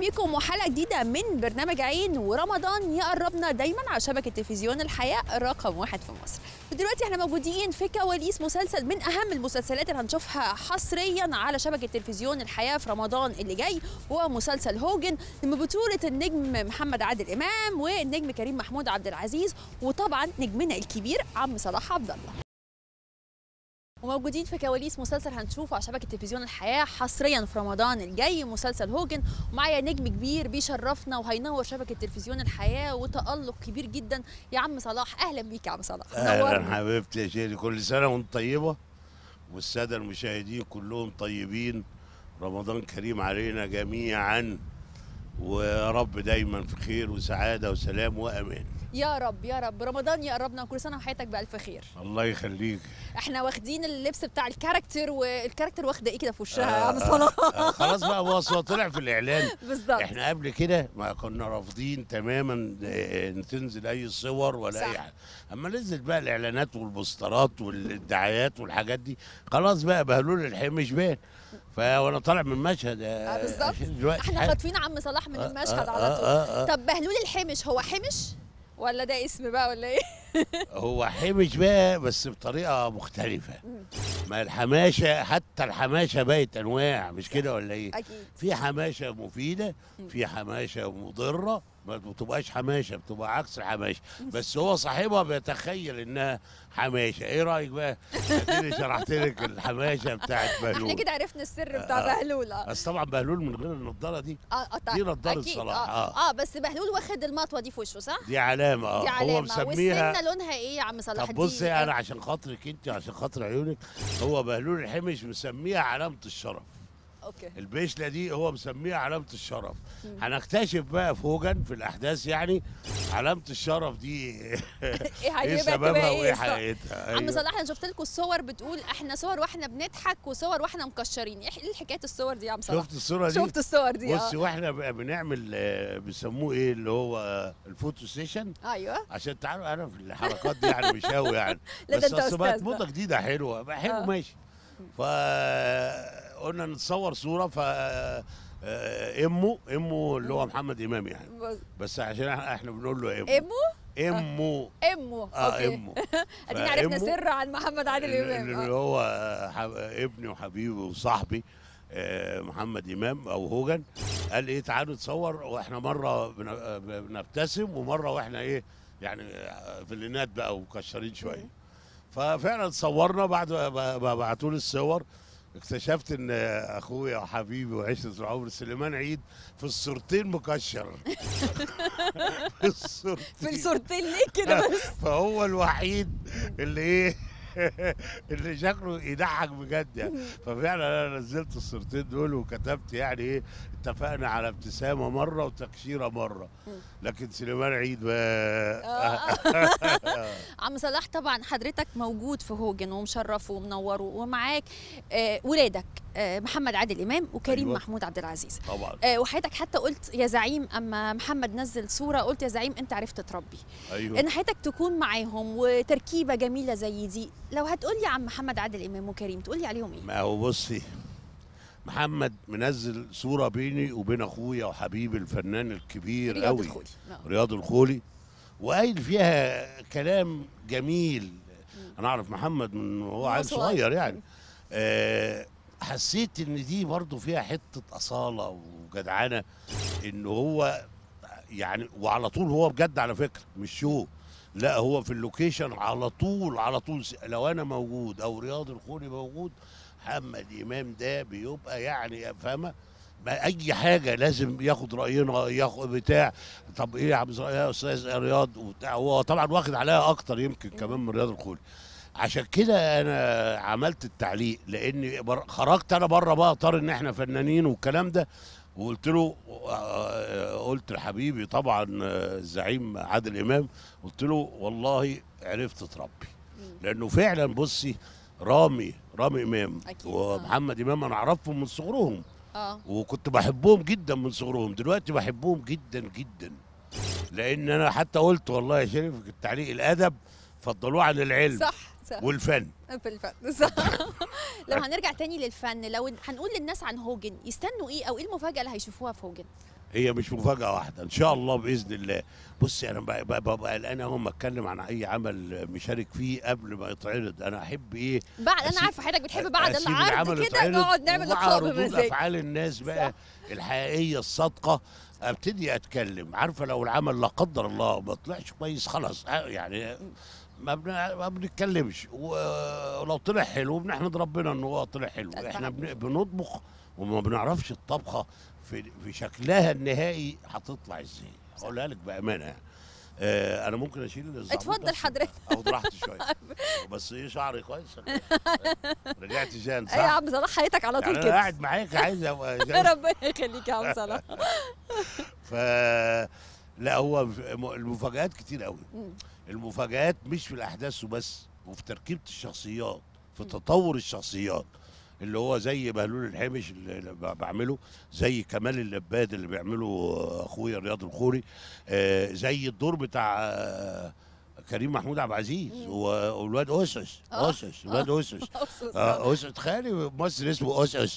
بيكم وحلقه جديده من برنامج عين ورمضان يقربنا دايما على شبكه تلفزيون الحياه رقم واحد في مصر ودلوقتي احنا موجودين في كواليس مسلسل من اهم المسلسلات اللي هنشوفها حصريا على شبكه تلفزيون الحياه في رمضان اللي جاي وهو مسلسل هوجن من بطوله النجم محمد عادل امام والنجم كريم محمود عبد العزيز وطبعا نجمنا الكبير عم صلاح عبد الله وموجودين في كواليس مسلسل هنشوفه على شبكه تلفزيون الحياه حصريا في رمضان الجاي مسلسل هوجن ومعايا نجم كبير بيشرفنا وهينور شبكه تلفزيون الحياه وتالق كبير جدا يا عم صلاح اهلا بيك يا عم صلاح اهلا نورنا. حبيبتي يا شيري كل سنه وانت طيبه والساده المشاهدين كلهم طيبين رمضان كريم علينا جميعا ويا رب دايما في خير وسعاده وسلام وامان يا رب يا رب رمضان يقربنا وكل سنه وحياتك بالف خير الله يخليك احنا واخدين اللبس بتاع الكاركتر والكاركتر واخده ايه كده في وشها يا عم صلاح آه، خلاص بقى بص هو طلع في الاعلان بالظبط احنا قبل كده ما كنا رافضين تماما آه، ان تنزل اي صور ولا صح. اي حاجه اما نزل بقى الاعلانات والبوسترات والدعايات والحاجات دي خلاص بقى بهلول الحمش بان فانا طالع من مشهد آه، بالظبط. دلوقتي احنا حالا. خاطفين عم صلاح من آه، المشهد آه، على طول آه، آه. طب بهلول الحمش هو حمش ولا ده اسم بقى ولا ايه هو حمش بقى بس بطريقه مختلفه ما الحماشه حتى الحماشه بقت انواع مش كده ولا ايه اكيد في حماشه مفيده في حماشه مضره ما بتبقاش حماشه بتبقى عكس الحماشه بس هو صاحبها بيتخيل انها حماشه ايه رايك بقى اديني شرحت لك الحماشه بتاعت احنا بهلول كده عرفنا السر بتاع آه. بهلول اه بس طبعا بهلول من غير النضاره دي اه آه، طيب. دي نضارة أكيد. صلاح، اه آه. اه بس بهلول واخد المطوه دي في وشه صح؟ دي علامه اه دي هو علامه مسميها والسنه لونها ايه يا عم صلاح طب دي بصي انا عشان خاطرك انت عشان خاطر عيونك هو بهلول الحمش مسميها علامه الشرف اوكي البشله دي هو مسميها علامه الشرف مم. هنكتشف بقى في هوجن في الاحداث يعني علامه الشرف دي ايه ايه هيبقى سببها تبقى وايه الصح؟ حقيقتها عم أيوة. صلاح انا شفت لكم الصور بتقول احنا صور واحنا بنضحك وصور واحنا مكشرين ايه ايه حكايه الصور دي يا عم صلاح؟ شفت الصوره دي شفت الصور دي بصي اه واحنا بقى بنعمل آه، بيسموه ايه اللي هو آه، الفوتو سيشن ايوه عشان تعالوا انا في الحركات دي يعني مش قوي يعني لا ده بس انت اصل بقت استاذ موضه بقى. جديده حلوه بقى حلو آه. ماشي فقلنا نتصور صوره ف آه، امه امه اللي هو محمد امام يعني بص. بس عشان احنا إحنا بنقول له امه امه امه امه اه اوكي امه ادينا عرفنا فأمه سر عن محمد عادل اللي امام اللي آه. هو حب- ابني وحبيبي وصاحبي آه، محمد امام او هوجن قال ايه تعالوا نتصور واحنا مره بن- آه، بنبتسم ومره واحنا ايه يعني آه، فيلينات بقى ومكشرين شويه ففعلا صورنا بعد ما ما بعتوا لي الصور اكتشفت ان اخويا وحبيبي وعشره العمر سليمان عيد في الصورتين مكشر في الصورتين في الصورتين ليه كده بس فهو الوحيد اللي ايه اللي شكله يضحك بجد يعني ففعلا انا نزلت الصورتين دول وكتبت يعني ايه اتفقنا على ابتسامه مره وتكشيره مره لكن سليمان عيد بقى عم صلاح طبعا حضرتك موجود في هوجن ومشرفه ومنوره ومعاك آه ولادك آه محمد عادل امام وكريم أيوة. محمود عبد العزيز طبعا آه وحياتك حتى قلت يا زعيم اما محمد نزل صوره قلت يا زعيم انت عرفت تربي ايوه ان حياتك تكون معاهم وتركيبه جميله زي دي لو هتقول لي عن محمد عادل امام وكريم تقول لي عليهم ايه ما هو بصي محمد منزل صوره بيني وبين اخويا وحبيبي الفنان الكبير رياض قوي الخولي آه. رياض الخولي وقايل فيها كلام جميل انا اعرف محمد من هو وهو عيل صغير. صغير يعني آه حسيت ان دي برضو فيها حته اصاله وجدعنه ان هو يعني وعلى طول هو بجد على فكره مش شو لا هو في اللوكيشن على طول على طول س- لو انا موجود او رياض الخولي موجود محمد امام ده بيبقى يعني فاهمه ما اي حاجه لازم ياخد راينا ياخد بتاع طب ايه يا عم زر- يا استاذ رياض وبتاع هو طبعا واخد عليها اكتر يمكن كمان من رياض الخولي عشان كده انا عملت التعليق لان بر- خرجت انا بره بقى اطار ان احنا فنانين والكلام ده وقلت له آه، قلت لحبيبي طبعا آه، الزعيم عادل امام قلت له والله عرفت تربي لانه فعلا بصي رامي رامي امام أكيد، آه. ومحمد امام انا اعرفهم من صغرهم اه وكنت بحبهم جدا من صغرهم دلوقتي بحبهم جدا جدا لان انا حتى قلت والله يا شريف في التعليق الادب فضلوه عن العلم صح صح والفن في الفن صح لو هنرجع تاني للفن لو هنقول للناس عن هوجن يستنوا ايه او ايه المفاجاه اللي هيشوفوها في هوجن هي مش مفاجاه واحده ان شاء الله باذن الله بصي انا ببقى- ببقى ببقى قلقان اول ما اتكلم عن اي عمل مشارك فيه قبل ما يتعرض انا احب ايه بعد انا أسيب- عارفه حضرتك بتحب بعد أسيب العرض العمل كده يتعرض نقعد نعمل ومع لقاء ردود بمزاج افعال الناس بقى الحقيقيه الصادقه ابتدي اتكلم عارفه لو العمل لا قدر الله ما طلعش كويس خلاص آه، يعني ما بن- ما بنتكلمش و- ولو طلع حلو بنحمد ربنا ان هو طلع حلو طبعاً. احنا بن- بنطبخ وما بنعرفش الطبخه في في شكلها النهائي هتطلع ازاي اقولها لك بامانه يعني آه انا ممكن اشيل الزعبوط اتفضل بس حضرتك. اخد راحتي شويه بس ايه شعري كويس رجعت جان صح ايه يا عم صلاح حياتك على طول يعني انا كده قاعد معاك عايز ابقى جان ربنا يخليك يا عم صلاح ف لا هو م- المفاجآت كتير قوي مم. المفاجآت مش في الاحداث وبس وفي تركيبه الشخصيات في تطور الشخصيات اللي هو زي بهلول الحمش اللي اللي ب- بعمله زي كمال اللباد اللي بيعمله اخويا رياض الخوري آه، زي الدور بتاع آه، كريم محمود عبد العزيز مم. و- والواد اسس آه. اسس الواد اسس أسس. آه، اسس تخيلي ممثل اسمه اسس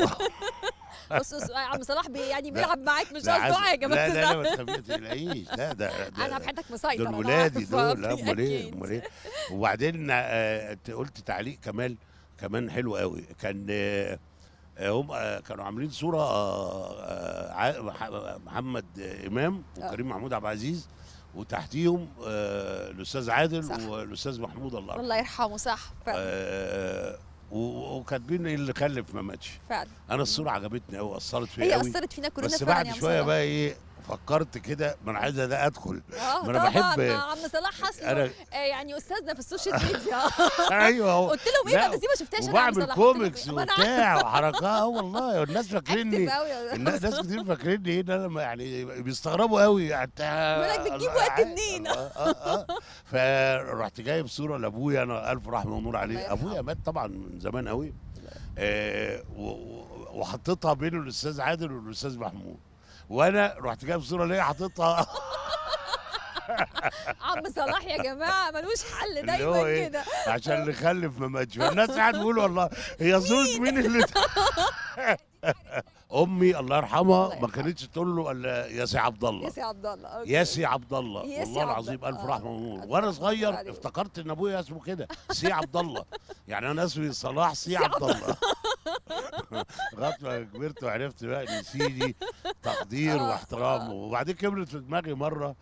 أسس يا عم صلاح بي يعني بيلعب معاك مش لا، قصده عايز- حاجه لا بس لا لا ما تخافيش، ما تقلقيش لا ده ده- انا بحياتك مسيطر دول أنا ولادي عارفة. دول لا امال ايه أكيد. امال ايه وبعدين آه، انت قلت تعليق كمال كمان حلو قوي كان آه، آه، هم آه، كانوا عاملين صوره آه، آه، ع- مح- محمد امام وكريم محمود عبد العزيز وتحتيهم آه، الاستاذ عادل صح. والاستاذ محمود الله يرحمه الله يرحمه صح فعلا آه، و- وكاتبين اللي خلف ما ماتش فعلا انا الصوره عجبتني قوي اثرت فيا هي قوي اثرت فينا كلنا بس فعلا بعد يا عم شويه صلاح. بقى ايه فكرت كده ما انا عايز ده ادخل اه ما أنا طبعا بحب- مع عم صلاح حسن انا آه يعني استاذنا في السوشيال ميديا ايوه هو قلت لهم ايه لا، ده بس دي ما شفتهاش انا يا عم وبعمل صلاح قلت لهم كوميكس إيه؟ ما أنا وبتاع وحركات اه والله الناس فاكريني أكتب أوي يا الناس ناس كتير فاكريني ايه ده انا ما- يعني بيستغربوا قوي انت بيقول لك بتجيب وقت منين؟ اه اه فرحت جايب صوره لابويا انا الف رحمه ونور الله عليه يرحمه. ابويا مات طبعا من زمان قوي آه و- و- وحطيتها بين الاستاذ عادل والاستاذ محمود وانا رحت جايب صوره ليا حاططها عم صلاح يا جماعه ملوش حل اللي هو دايما إيه؟ كده عشان اللي خلف ما ماتش فالناس قاعد بيقول والله هي صوره مين اللي امي الله يرحمها الله ما يرحمها. كانتش تقول له الا يا سي عبد الله ياسي عبد الله أوكي. ياسي عبد الله ياسي والله عبد العظيم الله. الف آه. رحمه ونور ألف وانا رحمة صغير ونور عليه. افتكرت ان ابويا اسمه كده سي عبد الله يعني انا اسمي صلاح سي عبد الله لغايه ما كبرت وعرفت بقى ان سي دي تقدير آه، واحترام آه. وبعدين كبرت في دماغي مره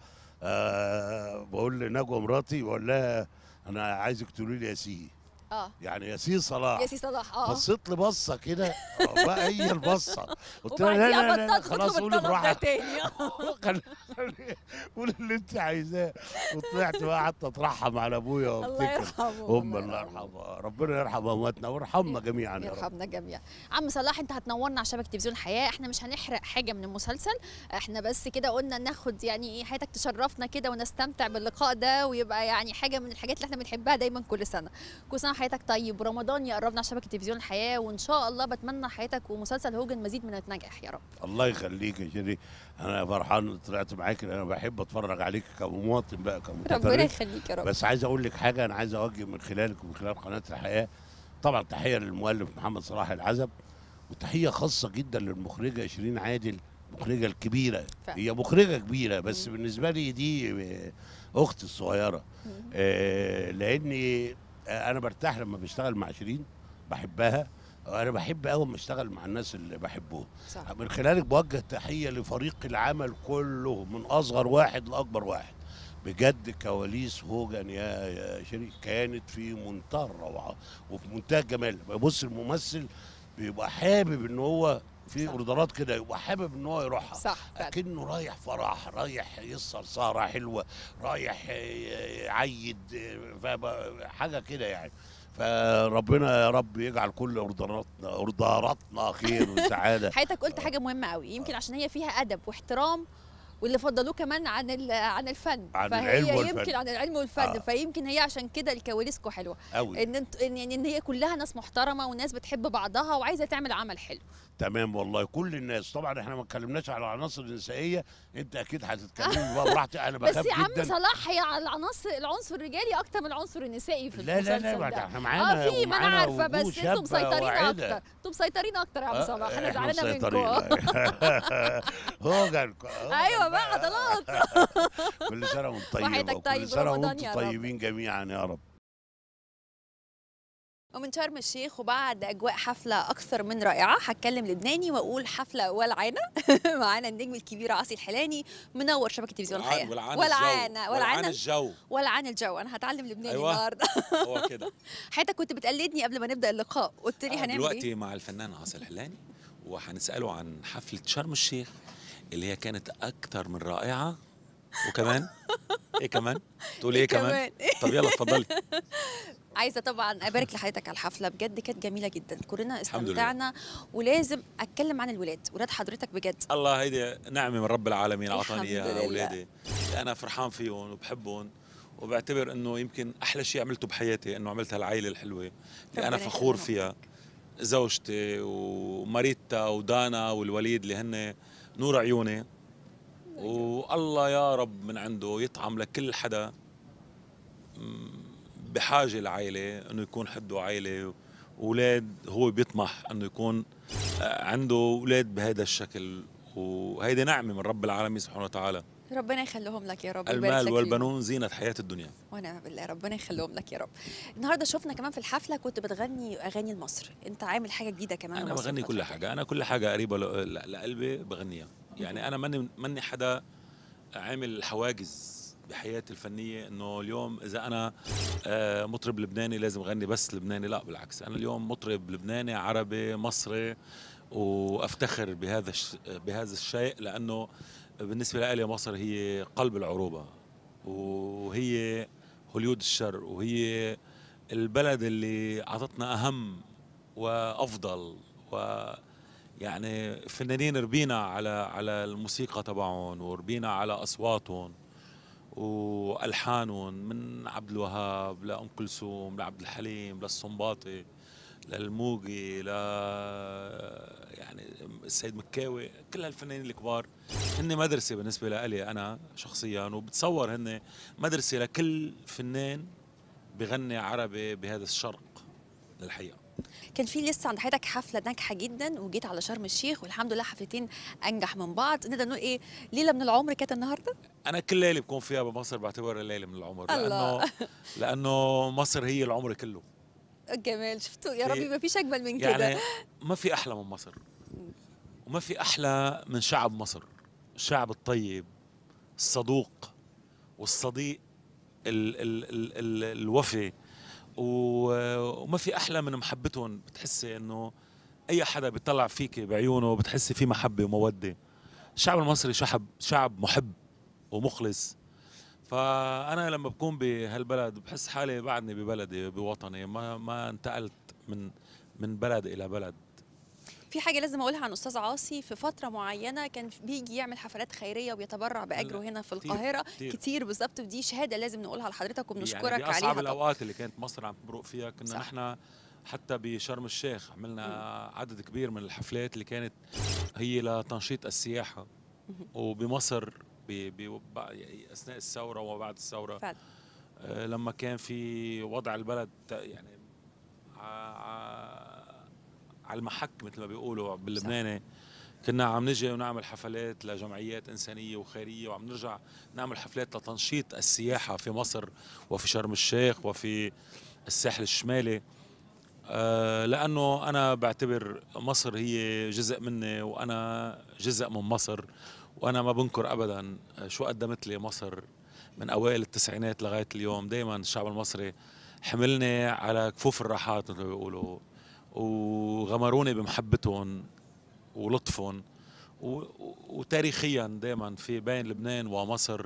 آه بقول لنجوى مراتي بقول لها انا عايزك تقولي لي يا سي اه يعني يا سي صلاح ياسي صلاح اه بصيت لي بصه كده آه، بقى هي البصه قلت لها وبعديها لا لا لا بطلت خلاص تطلب قولي الطلب ده براحتك تاني خلي- خلي- قولي اللي انت عايزاه وطلعت بقى قعدت اترحم على ابويا الله وافتكر يرحمه ام الله يرحمها ربنا يرحم امواتنا ويرحمنا جميعا يا رب يرحمنا جميعا عم صلاح انت هتنورنا على شبكه تلفزيون الحياه احنا مش هنحرق حاجه من المسلسل احنا بس كده قلنا ناخد يعني ايه حياتك تشرفنا كده ونستمتع باللقاء ده ويبقى يعني حاجه من الحاجات اللي احنا بنحبها دايما كل سنه كل سنه حياتك طيب ورمضان يقربنا على شبكه تلفزيون الحياه وان شاء الله بتمنى حياتك ومسلسل هوجن مزيد من النجاح يا رب الله يخليك يا شيري انا فرحان إني طلعت معاك لأن انا بحب اتفرج عليك كمواطن بقى ربنا كمتفرج يخليك يا رب بس عايز اقول لك حاجه انا عايز اوجه من خلالك ومن خلال قناه الحياه طبعا تحيه للمؤلف محمد صلاح العزب وتحيه خاصه جدا للمخرجه شيرين عادل المخرجه الكبيره فعلا. هي مخرجه كبيره بس بالنسبه لي دي آه، اختي الصغيره مم. آه، لاني آه، انا برتاح لما بشتغل مع شيرين بحبها انا بحب قوي لما اشتغل مع الناس اللي بحبهم صح من خلالك بوجه تحيه لفريق العمل كله من اصغر واحد لاكبر واحد بجد كواليس هوجن يا يا شريك كانت في منتهى الروعه وفي منتهى الجمال بص الممثل بيبقى حابب ان هو في صح. اوردرات كده يبقى حابب ان هو يروحها صح فعلا اكنه رايح فرح رايح يسهر سهره حلوه رايح يعيد فاهمة؟ حاجه كده يعني فربنا يا رب يجعل كل اوردراتنا اوردراتنا خير وسعاده حياتك قلت حاجه مهمه قوي يمكن عشان هي فيها ادب واحترام واللي فضلوه كمان عن ال- عن الفن عن فهي العلم والفن. يمكن عن العلم والفن آه. فيمكن هي عشان كده الكواليسكو حلوه قوي ان انت ان يعني ان هي كلها ناس محترمه وناس بتحب بعضها وعايزه تعمل عمل حلو تمام والله كل الناس طبعا احنا ما اتكلمناش على العناصر النسائيه انت اكيد هتتكلمي بقى براحتك انا بس بخاف يا عم جدا صلاح هي على العناصر العنصر الرجالي اكتر من العنصر النسائي في لا لا المسلسل لا ما ده. احنا معانا اه في ما انا ومعانا عارفه وجوه بس انتوا شابة مسيطرين واعدة. اكتر انتوا مسيطرين اكتر يا عم آه، صلاح انا إحنا زعلانه مسيطرين. منكم هو جالكم ايوه بقى عضلات كل سنه وانتم طيبه وحياتك وكل طيب سنه رمضان وانتم يا رب. طيبين جميعا يا رب ومن شرم الشيخ وبعد اجواء حفله اكثر من رائعه هتكلم لبناني واقول حفله ولعانه معانا النجم الكبير عاصي الحلاني منور شبكه تلفزيون الحياه ولعان ولعانه الجو ولعان ولعانه الجو ولعان الجو انا هتعلم لبناني أيوة. النهارده هو كده حياتك كنت بتقلدني قبل ما نبدا اللقاء قلت لي آه، هنعمل دلوقتي ايه مع الفنان عاصي الحلاني وهنساله عن حفله شرم الشيخ اللي هي كانت اكثر من رائعه وكمان ايه كمان تقول ايه كمان طب يلا اتفضلي عايزه طبعا ابارك لحضرتك على الحفله بجد كانت جميله جدا كلنا الحمد لله. استمتعنا ولازم اتكلم عن الولاد ولاد حضرتك بجد الله هيدي نعمه من رب العالمين اعطاني الحمد اياها لله. اولادي انا فرحان فيهم وبحبهم وبعتبر انه يمكن احلى شيء عملته بحياتي انه عملت هالعائله الحلوه اللي انا ربنا فخور يخليهم. فيها زوجتي وماريتا ودانا والوليد اللي هن نور عيوني والله يا رب من عنده يطعم لكل حدا م، بحاجه لعائله انه يكون حده عائله اولاد هو بيطمح انه يكون آه، عنده اولاد بهذا الشكل وهيدي نعمه من رب العالمين سبحانه وتعالى ربنا يخليهم لك يا رب ويبارك لك المال فيهم. والبنون زينه حياه الدنيا ونعم بالله ربنا يخليهم لك يا رب النهارده شفنا كمان في الحفله كنت بتغني اغاني لمصر انت عامل حاجه جديده كمان انا لمصر بغني الفترة كل دي. حاجه انا كل حاجه قريبه ل- ل- لقلبي بغنيها يعني انا ماني ماني حدا عامل حواجز بحياتي الفنيه انه اليوم اذا انا آه، مطرب لبناني لازم اغني بس لبناني لا بالعكس انا اليوم مطرب لبناني عربي مصري وافتخر بهذا الش- بهذا الشيء لانه بالنسبه لي مصر هي قلب العروبه وهي هوليود الشرق وهي البلد اللي اعطتنا اهم وافضل و يعني فنانين ربينا على على الموسيقى تبعهم وربينا على اصواتهم والحانهم من عبد الوهاب لام كلثوم لعبد الحليم للصنباطي للموجي ل يعني السيد مكاوي كل هالفنانين الكبار هن مدرسه بالنسبه لي انا شخصيا وبتصور هن مدرسه لكل فنان بغني عربي بهذا الشرق للحقيقه كان في لسه عند حضرتك حفله ناجحه جدا وجيت على شرم الشيخ والحمد لله حفلتين انجح من بعض نقدر نقول ايه ليله من العمر كانت النهارده انا كل ليله بكون فيها بمصر بعتبرها ليله من العمر الله. لانه لانه مصر هي العمر كله الجمال شفتوا يا في- ربي ما فيش اجمل من كده يعني ما في احلى من مصر وما في احلى من شعب مصر الشعب الطيب الصدوق والصديق ال ال ال ال الوفي و- وما في احلى من محبتهم بتحسي انه اي حدا بيطلع فيك بعيونه بتحسي في محبه وموده الشعب المصري شعب شعب محب ومخلص فانا لما بكون بهالبلد بحس حالي بعدني ببلدي بوطني ما ما انتقلت من من بلد الى بلد في حاجه لازم اقولها عن استاذ عاصي في فتره معينه كان بيجي يعمل حفلات خيريه وبيتبرع باجره لا، هنا في كتير، القاهره كتير. كتير بالظبط ودي شهاده لازم نقولها لحضرتك وبنشكرك يعني عليها باصعب طبعاً. الاوقات اللي كانت مصر عم تمرق فيها كنا صح. نحن حتى بشرم الشيخ عملنا عدد كبير من الحفلات اللي كانت هي لتنشيط السياحه مهم. وبمصر ب- ب- ب- اثناء الثوره وبعد الثوره فعلا. آه، لما كان في وضع البلد ت- يعني ع- ع- على المحك مثل ما بيقولوا باللبناني كنا عم نجي ونعمل حفلات لجمعيات إنسانية وخيرية وعم نرجع نعمل حفلات لتنشيط السياحة في مصر وفي شرم الشيخ وفي الساحل الشمالي آه، لأنه أنا بعتبر مصر هي جزء مني وأنا جزء من مصر وأنا ما بنكر أبدا شو قدمت لي مصر من أوائل التسعينات لغاية اليوم دايما الشعب المصري حملني على كفوف الراحات مثل ما بيقولوا وغمروني بمحبتهم ولطفهم و- و- وتاريخيا دائما في بين لبنان ومصر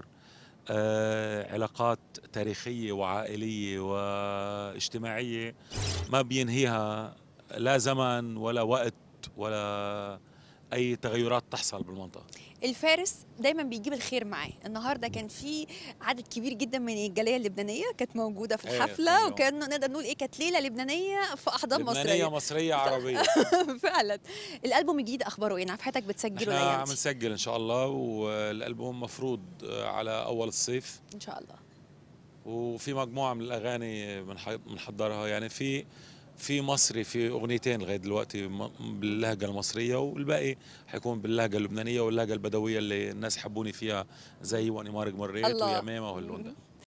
آه علاقات تاريخية وعائلية واجتماعية ما بينهيها لا زمن ولا وقت ولا اي تغيرات تحصل بالمنطقه الفارس دايما بيجيب الخير معاه النهارده كان في عدد كبير جدا من الجاليه اللبنانيه كانت موجوده في إيه، الحفله كان وكان نقدر نقول ايه كانت ليله لبنانيه في احضان لبنانيه مصريه مصريه عربيه فعلا الالبوم الجديد اخباره ايه انا عارف حضرتك بتسجله احنا الايام عم دي. نسجل ان شاء الله والالبوم مفروض على اول الصيف ان شاء الله وفي مجموعه من الاغاني بنح- بنحضرها يعني في في مصري في اغنيتين لغايه دلوقتي م- باللهجه المصريه والباقي حيكون باللهجه اللبنانيه واللهجه البدويه اللي الناس حبوني فيها زي واني مارق مريت الله. ويا ماما وهاللون ده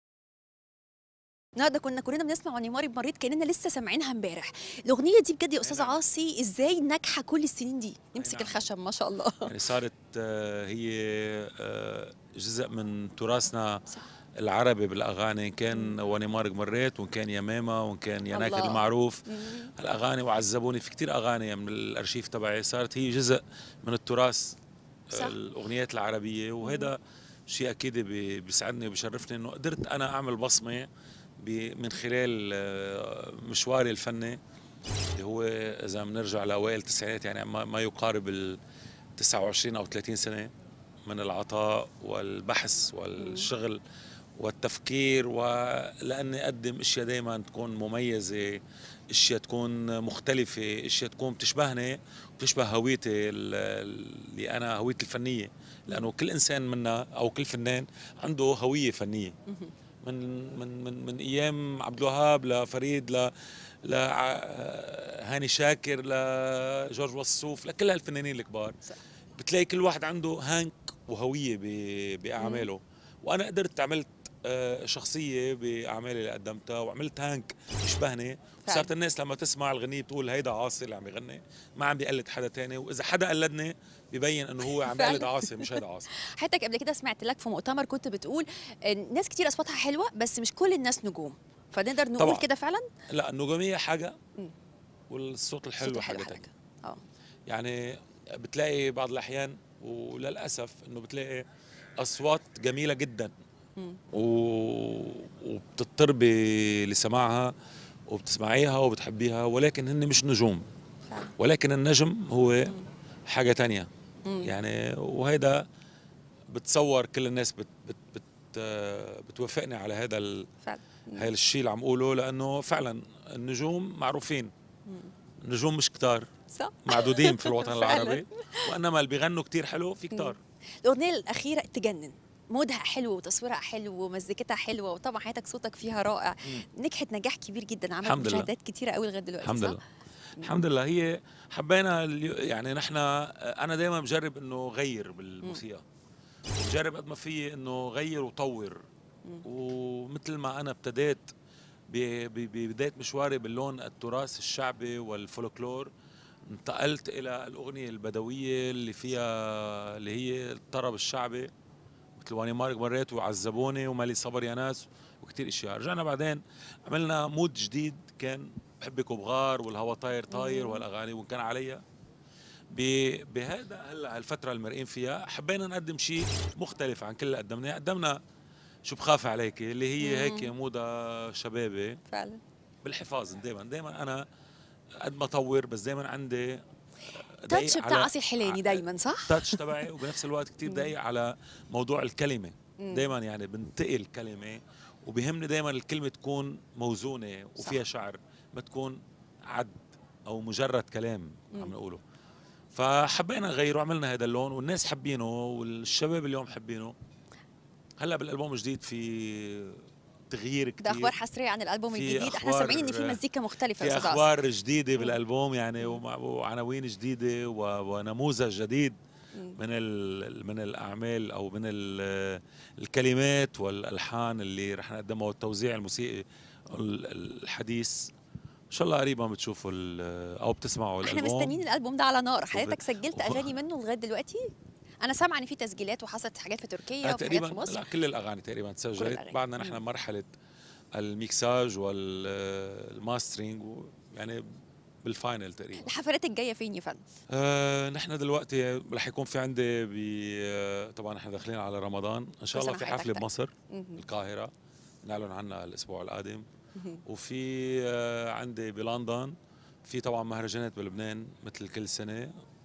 النهارده كنا كلنا بنسمع ونيماري بمريض كاننا لسه سامعينها امبارح الاغنيه دي بجد يا استاذ نعم. عاصي ازاي ناجحه كل السنين دي نمسك نعم. الخشب ما شاء الله يعني صارت آه، هي آه، جزء من تراثنا صح. العربي بالاغاني إن كان واني مارق مريت وان كان يا ماما وان كان يا ناكد الله. المعروف مم. الاغاني وعذبوني في كتير اغاني من الارشيف تبعي صارت هي جزء من التراث صح. الاغنيات العربيه وهذا شيء اكيد بي- بيسعدني وبيشرفني انه قدرت انا اعمل بصمه ب- من خلال آه، مشواري الفني اللي هو اذا بنرجع لاوائل التسعينات يعني ما ما يقارب ال 29 او 30 سنه من العطاء والبحث والشغل والتفكير ولاني اقدم اشياء دائما تكون مميزه اشياء تكون مختلفه اشياء تكون بتشبهني وبتشبه هويتي ال- اللي انا هويتي الفنيه لانه كل انسان منا او كل فنان عنده هويه فنيه مهم. من من من من ايام عبد الوهاب لفريد ل ل هاني شاكر لجورج وصوف لكل هالفنانين الكبار صح. بتلاقي كل واحد عنده هانك وهويه ب- باعماله وانا قدرت عملت آه، شخصيه باعمالي اللي قدمتها وعملت هانك يشبهني صارت الناس لما تسمع الغنية بتقول هيدا عاصي اللي عم يغني ما عم بيقلد حدا تاني واذا حدا قلدني ببين انه هو عم بيقلد فعلاً. عاصي مش هيدا عاصي حضرتك قبل كده سمعت لك في مؤتمر كنت بتقول إن ناس كتير اصواتها حلوه بس مش كل الناس نجوم فنقدر نقول طبعاً. كده فعلا لا النجوميه حاجه مم. والصوت الحلو صوت حاجه الحلو تانية اه يعني بتلاقي بعض الاحيان وللاسف انه بتلاقي اصوات جميله جدا مم. و... وبتضطربي لسماعها وبتسمعيها وبتحبيها ولكن هن مش نجوم فعلا ولكن النجم هو حاجه تانية مم. يعني وهيدا بتصور كل الناس بت بت بت بتوافقني على هذا ال... فعلا هذا الشيء اللي عم اقوله لانه فعلا النجوم معروفين مم. النجوم مش كتار صح معدودين في الوطن فعلاً. العربي وانما اللي بيغنوا كتير حلو في كتار الاغنيه الاخيره تجنن مودها حلو وتصويرها حلو ومزيكتها حلوه وطبعا حياتك صوتك فيها رائع نجحت نجاح كبير جدا عملت الحمد لله. مشاهدات كتيره قوي لغايه دلوقتي الحمد صح؟ لله الحمد لله هي حبينا اليو- يعني نحن انا دائما بجرب انه غير بالموسيقى بجرب قد ما في انه غير وطور مم. ومثل ما انا ابتديت ب- ب- ببدايه مشواري باللون التراث الشعبي والفولكلور انتقلت الى الاغنيه البدويه اللي فيها اللي هي الطرب الشعبي مثل واني مارق مريت وعذبوني ومالي صبر يا ناس وكتير اشياء رجعنا بعدين عملنا مود جديد كان بحبك وبغار والهوا طاير طاير مم. والاغاني وان كان عليا ب- بهذا هلا الفتره اللي مرقين فيها حبينا نقدم شيء مختلف عن كل اللي قدمناه قدمنا شو بخاف عليك اللي هي مم. هيك موضه شبابي فعلا بالحفاظ دائما دائما انا قد ما اطور بس دائما عندي تاتش دقيق بتاع على- عاصي الحلاني دايما صح؟ تاتش تبعي وبنفس الوقت كتير مم. دقيق على موضوع الكلمه مم. دائما يعني بنتقي الكلمه وبيهمني دائما الكلمه تكون موزونه وفيها شعر ما تكون عد او مجرد كلام مم. عم نقوله فحبينا نغيره وعملنا هذا اللون والناس حابينه والشباب اليوم حابينه هلا بالالبوم الجديد في تغيير كتير ده اخبار حصريه عن الالبوم في الجديد احنا أخبار- سامعين ان في مزيكا مختلفه في يا أستاذ عاصي. اخبار جديده مم. بالالبوم يعني ومع- وعناوين جديده و- ونموذج جديد مم. من ال- من الاعمال او من ال- الكلمات والالحان اللي رح نقدمها والتوزيع الموسيقي ال- الحديث ان شاء الله قريبا بتشوفوا ال- او بتسمعوا احنا الالبوم مستنيين الالبوم ده على نار وب- حضرتك سجلت وب- اغاني منه لغايه دلوقتي انا سامعه ان في تسجيلات وحصلت حاجات في تركيا أنا وفي حاجات تقريبا في مصر لا كل الاغاني تقريبا تسجلت الأغاني. بعدنا نحن مم. مرحله الميكساج والماسترينج يعني بالفاينل تقريبا الحفلات الجايه فين يا فندم؟ آه نحن دلوقتي رح يكون في عندي ب آه، طبعا احنا داخلين على رمضان ان شاء كل الله سنة في وحضرتك حفله طيب. بمصر مهم. القاهره نعلن عنها الاسبوع القادم مهم. وفي آه، عندي بلندن في طبعا مهرجانات بلبنان مثل كل سنه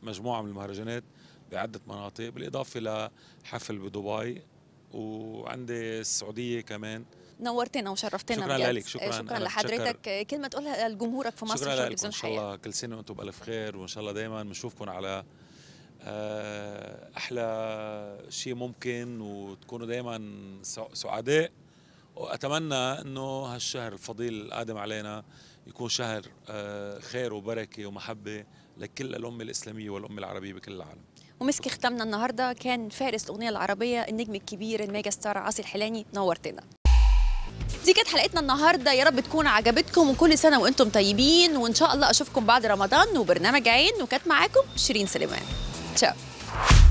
مجموعه من المهرجانات بعده مناطق بالاضافه لحفل بدبي وعندي السعوديه كمان نورتنا وشرفتنا شكراً بجد. لك، شكراً. شكرا أنا لحضرتك كلمه تقولها لجمهورك في مصر شكرا في لكم تلفزيون ان شاء الحياه الله كل سنه وانتم بالف خير وان شاء الله دائما بنشوفكم على آه، احلى شيء ممكن وتكونوا دائما سعداء واتمنى انه هالشهر الفضيل القادم علينا يكون شهر آه، خير وبركه ومحبه لكل الامه الاسلاميه والامه العربيه بكل العالم ومسك ختامنا النهارده كان فارس الاغنيه العربيه النجم الكبير الميجا ستار عاصي الحلاني نورتنا دي كانت حلقتنا النهارده يا رب تكون عجبتكم وكل سنه وانتم طيبين وان شاء الله اشوفكم بعد رمضان وبرنامج عين وكانت معاكم شيرين سليمان تشاو